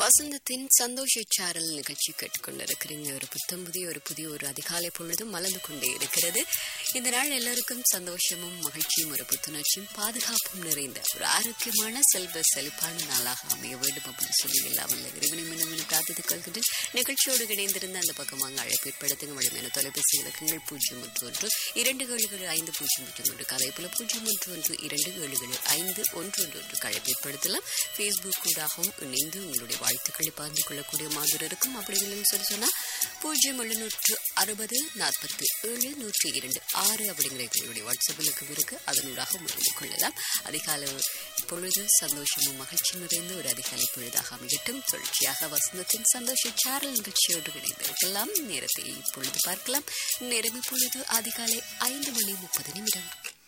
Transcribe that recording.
வசந்தத்தின் சந்தோஷ சாரல் நிகழ்ச்சி கேட்டுக்கொண்டிருக்கிறீங்க ஒரு புத்தம் புதிய ஒரு புதிய ஒரு அதிகாலை பொழுதும் மலர்ந்து கொண்டே இருக்கிறது இந்த நாள் எல்லோருக்கும் சந்தோஷமும் மகிழ்ச்சியும் ஒரு புத்துணர்ச்சியும் பாதுகாப்பும் நிறைந்த ஒரு ஆரோக்கியமான செல்வ செழிப்பான நாளாக அமைய வேண்டும் அப்படின்னு சொல்லி இல்லாமல் இறைவனை மனவனை பிரார்த்தித்துக் கொள்கின்றேன் நிகழ்ச்சியோடு இணைந்திருந்த அந்த பக்கமாக அழைப்பு ஏற்படுத்துங்க வழிமையான தொலைபேசி இலக்கங்கள் பூஜ்ஜியம் ஒன்று ஒன்று இரண்டு ஏழுகள் ஐந்து பூஜ்ஜியம் பூஜ்ஜியம் ஒன்று அதே போல பூஜ்ஜியம் ஒன்று ஒன்று இரண்டு ஏழுகள் ஐந்து ஒன்று ஒன்று ஒன்று அழைப்பு ஏற்படுத்தலாம் ஃபேஸ்புக் கூடாகவும் இணைந்து உங்களுடைய வாழ்த்துக்களை பகிர்ந்து கொள்ளக்கூடிய மாதிரி இருக்கும் அப்படி இல்லைன்னு சொல்லி சொன்னால் பூஜ்ஜியம் எழுநூற்று அறுபது நாற்பத்தி ஏழு நூற்றி இரண்டு ஆறு அப்படிங்கிற எங்களுடைய வாட்ஸ்அப்பிலுக்கு இருக்கு அதனூடாக முடிந்து கொள்ளலாம் அதிகாலை பொழுது சந்தோஷமும் மகிழ்ச்சி நிறைந்த ஒரு அதிகாலை பொழுதாக அமையட்டும் தொடர்ச்சியாக வசந்தத்தின் சந்தோஷ சாரல் நிகழ்ச்சியோடு இணைந்திருக்கலாம் நேரத்தை இப்பொழுது பார்க்கலாம் நேரம் இப்பொழுது அதிகாலை ஐந்து மணி முப்பது நிமிடம்